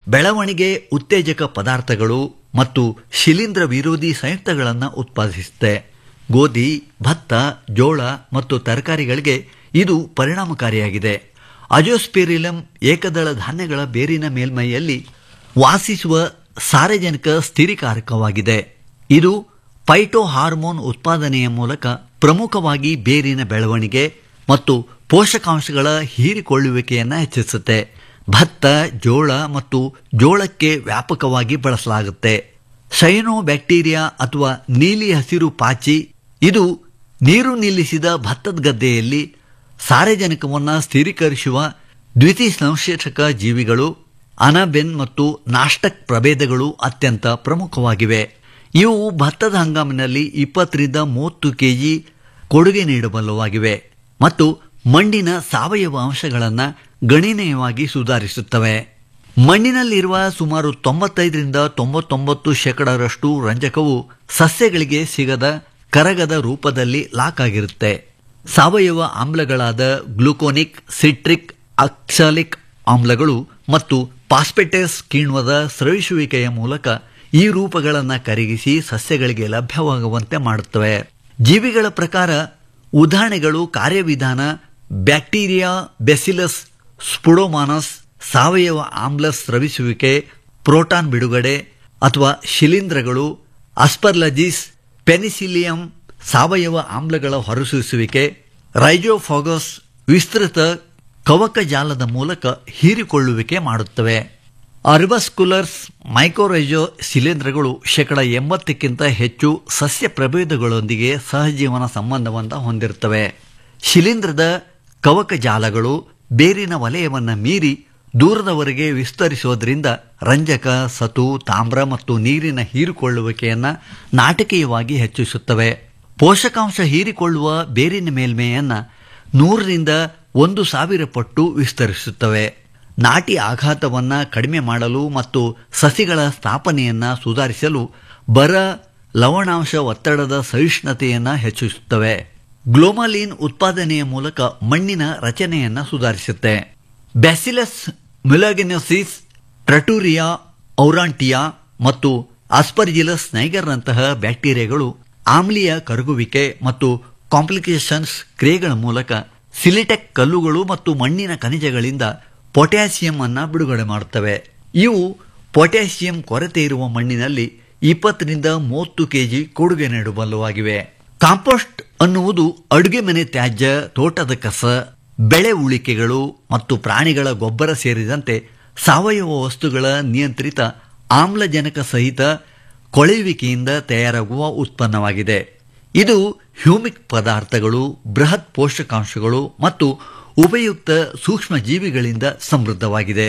ಬೆಳವಣಿಗೆ ಉತ್ತೇಜಕ ಪದಾರ್ಥಗಳು ಮತ್ತು ಶಿಲೀಂಧ್ರ ವಿರೋಧಿ ಸಂಯುಕ್ತಗಳನ್ನು ಉತ್ಪಾದಿಸುತ್ತೆ ಗೋಧಿ ಭತ್ತ ಜೋಳ ಮತ್ತು ತರಕಾರಿಗಳಿಗೆ ಇದು ಪರಿಣಾಮಕಾರಿಯಾಗಿದೆ ಅಜೋಸ್ಪಿರಿಲಂ ಏಕದಳ ಧಾನ್ಯಗಳ ಬೇರಿನ ಮೇಲ್ಮೈಯಲ್ಲಿ ವಾಸಿಸುವ ಸಾರ್ವಜನಿಕ ಸ್ಥಿರೀಕಾರಕವಾಗಿದೆ ಇದು ಪೈಟೋ ಹಾರ್ಮೋನ್ ಉತ್ಪಾದನೆಯ ಮೂಲಕ ಪ್ರಮುಖವಾಗಿ ಬೇರಿನ ಬೆಳವಣಿಗೆ ಮತ್ತು ಪೋಷಕಾಂಶಗಳ ಹೀರಿಕೊಳ್ಳುವಿಕೆಯನ್ನು ಹೆಚ್ಚಿಸುತ್ತೆ ಭತ್ತ ಜೋಳ ಮತ್ತು ಜೋಳಕ್ಕೆ ವ್ಯಾಪಕವಾಗಿ ಬಳಸಲಾಗುತ್ತೆ ಸೈನೋ ಬ್ಯಾಕ್ಟೀರಿಯಾ ಅಥವಾ ನೀಲಿ ಹಸಿರು ಪಾಚಿ ಇದು ನೀರು ನಿಲ್ಲಿಸಿದ ಭತ್ತದ ಗದ್ದೆಯಲ್ಲಿ ಸಾರಜನಕವನ್ನು ಸ್ಥಿರೀಕರಿಸುವ ದ್ವಿತೀಯ ಸಂಶ್ಲೇಷಕ ಜೀವಿಗಳು ಅನಬೆನ್ ಮತ್ತು ನಾಷ್ಟಕ್ ಪ್ರಭೇದಗಳು ಅತ್ಯಂತ ಪ್ರಮುಖವಾಗಿವೆ ಇವು ಭತ್ತದ ಹಂಗಾಮಿನಲ್ಲಿ ಇಪ್ಪತ್ತರಿಂದ ಮೂವತ್ತು ಕೆಜಿ ಕೊಡುಗೆ ನೀಡಬಲ್ಲವಾಗಿವೆ ಮತ್ತು ಮಣ್ಣಿನ ಸಾವಯವ ಅಂಶಗಳನ್ನು ಗಣನೀಯವಾಗಿ ಸುಧಾರಿಸುತ್ತವೆ ಮಣ್ಣಿನಲ್ಲಿರುವ ಸುಮಾರು ತೊಂಬತ್ತೈದರಿಂದ ತೊಂಬತ್ತೊಂಬತ್ತು ಶೇಕಡರಷ್ಟು ರಂಜಕವು ಸಸ್ಯಗಳಿಗೆ ಸಿಗದ ಕರಗದ ರೂಪದಲ್ಲಿ ಲಾಕ್ ಆಗಿರುತ್ತೆ ಸಾವಯವ ಆಮ್ಲಗಳಾದ ಗ್ಲೂಕೋನಿಕ್ ಸಿಟ್ರಿಕ್ ಅಕ್ಸಾಲಿಕ್ ಆಮ್ಲಗಳು ಮತ್ತು ಪಾಸ್ಪೆಟೇಸ್ ಕಿಣ್ವದ ಸ್ರವಿಸುವಿಕೆಯ ಮೂಲಕ ಈ ರೂಪಗಳನ್ನು ಕರಗಿಸಿ ಸಸ್ಯಗಳಿಗೆ ಲಭ್ಯವಾಗುವಂತೆ ಮಾಡುತ್ತವೆ ಜೀವಿಗಳ ಪ್ರಕಾರ ಉದಾಹರಣೆಗಳು ಕಾರ್ಯವಿಧಾನ ಬ್ಯಾಕ್ಟೀರಿಯಾ ಬೆಸಿಲಸ್ ಸ್ಪುಡೋಮಾನಸ್ ಸಾವಯವ ಆಮ್ಲ ಸ್ರವಿಸುವಿಕೆ ಪ್ರೋಟಾನ್ ಬಿಡುಗಡೆ ಅಥವಾ ಶಿಲೀಂಧ್ರಗಳು ಅಸ್ಪರ್ಲಜಿಸ್ ಪೆನಿಸಿಲಿಯಂ ಸಾವಯವ ಆಮ್ಲಗಳ ಹೊರಸೂಸುವಿಕೆ ರೈಜೋಫಾಗಸ್ ವಿಸ್ತೃತ ಕವಕ ಜಾಲದ ಮೂಲಕ ಹೀರಿಕೊಳ್ಳುವಿಕೆ ಮಾಡುತ್ತವೆ ಅರ್ಬಸ್ಕುಲರ್ಸ್ ಮೈಕ್ರೋರೈಜೋ ಶಿಲೀಂಧ್ರಗಳು ಶೇಕಡ ಎಂಬತ್ತಕ್ಕಿಂತ ಹೆಚ್ಚು ಸಸ್ಯ ಪ್ರಭೇದಗಳೊಂದಿಗೆ ಸಹಜೀವನ ಸಂಬಂಧವನ್ನು ಹೊಂದಿರುತ್ತವೆ ಶಿಲೀಂಧ್ರದ ಕವಕ ಜಾಲಗಳು ಬೇರಿನ ವಲಯವನ್ನು ಮೀರಿ ದೂರದವರೆಗೆ ವಿಸ್ತರಿಸೋದ್ರಿಂದ ರಂಜಕ ಸತು ತಾಮ್ರ ಮತ್ತು ನೀರಿನ ಹೀರಿಕೊಳ್ಳುವಿಕೆಯನ್ನು ನಾಟಕೀಯವಾಗಿ ಹೆಚ್ಚಿಸುತ್ತವೆ ಪೋಷಕಾಂಶ ಹೀರಿಕೊಳ್ಳುವ ಬೇರಿನ ಮೇಲ್ಮೆಯನ್ನು ನೂರರಿಂದ ಒಂದು ಸಾವಿರ ಪಟ್ಟು ವಿಸ್ತರಿಸುತ್ತವೆ ನಾಟಿ ಆಘಾತವನ್ನು ಕಡಿಮೆ ಮಾಡಲು ಮತ್ತು ಸಸಿಗಳ ಸ್ಥಾಪನೆಯನ್ನು ಸುಧಾರಿಸಲು ಬರ ಲವಣಾಂಶ ಒತ್ತಡದ ಸಹಿಷ್ಣುತೆಯನ್ನು ಹೆಚ್ಚಿಸುತ್ತವೆ ಗ್ಲೋಮಾಲಿನ್ ಉತ್ಪಾದನೆಯ ಮೂಲಕ ಮಣ್ಣಿನ ರಚನೆಯನ್ನು ಸುಧಾರಿಸುತ್ತೆ ಬ್ಯಾಸಿಲಸ್ ಮ್ಯುಲಾಗಿನೋಸಿಸ್ ಟ್ರಟೂರಿಯಾ ಔರಾಂಟಿಯಾ ಮತ್ತು ಆಸ್ಪರ್ಜಿಲಸ್ ನೈಗರ್ನಂತಹ ಬ್ಯಾಕ್ಟೀರಿಯಾಗಳು ಆಮ್ಲೀಯ ಕರಗುವಿಕೆ ಮತ್ತು ಕಾಂಪ್ಲಿಕೇಶನ್ಸ್ ಕ್ರಿಯೆಗಳ ಮೂಲಕ ಸಿಲಿಟೆಕ್ ಕಲ್ಲುಗಳು ಮತ್ತು ಮಣ್ಣಿನ ಖನಿಜಗಳಿಂದ ಪೊಟ್ಯಾಸಿಯಂ ಅನ್ನು ಬಿಡುಗಡೆ ಮಾಡುತ್ತವೆ ಇವು ಪೊಟ್ಯಾಸಿಯಂ ಕೊರತೆ ಇರುವ ಮಣ್ಣಿನಲ್ಲಿ ಇಪ್ಪತ್ತರಿಂದ ಮೂವತ್ತು ಕೆಜಿ ಕೊಡುಗೆ ನೀಡಬಲ್ಲವಾಗಿವೆ ಕಾಂಪೋಸ್ಟ್ ಅನ್ನುವುದು ಅಡುಗೆ ಮನೆ ತ್ಯಾಜ್ಯ ತೋಟದ ಕಸ ಬೆಳೆ ಉಳಿಕೆಗಳು ಮತ್ತು ಪ್ರಾಣಿಗಳ ಗೊಬ್ಬರ ಸೇರಿದಂತೆ ಸಾವಯವ ವಸ್ತುಗಳ ನಿಯಂತ್ರಿತ ಆಮ್ಲಜನಕ ಸಹಿತ ಕೊಳೆಯುವಿಕೆಯಿಂದ ತಯಾರಾಗುವ ಉತ್ಪನ್ನವಾಗಿದೆ ಇದು ಹ್ಯೂಮಿಕ್ ಪದಾರ್ಥಗಳು ಬೃಹತ್ ಪೋಷಕಾಂಶಗಳು ಮತ್ತು ಉಪಯುಕ್ತ ಸೂಕ್ಷ್ಮ ಜೀವಿಗಳಿಂದ ಸಮೃದ್ಧವಾಗಿದೆ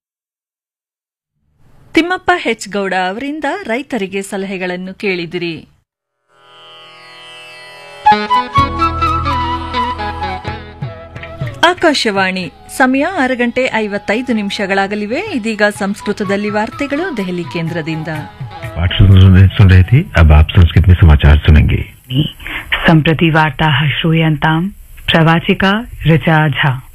ತಿಮ್ಮಪ್ಪ ಹೆಚ್ ಗೌಡ ಅವರಿಂದ ರೈತರಿಗೆ ಸಲಹೆಗಳನ್ನು ಕೇಳಿದಿರಿ ಆಕಾಶವಾಣಿ ಸಮಯ ಆರು ಗಂಟೆ ಐವತ್ತೈದು ನಿಮಿಷಗಳಾಗಲಿವೆ ಇದೀಗ ಸಂಸ್ಕೃತದಲ್ಲಿ ವಾರ್ತೆಗಳು ದೆಹಲಿ ಕೇಂದ್ರದಿಂದ पाठ सुन सुन रहे थे अब आप संस्कृत में समाचार सुनेंगे सम्प्रति वार्ताः श्रूयन्ताम् प्रवाचिका ऋचा झा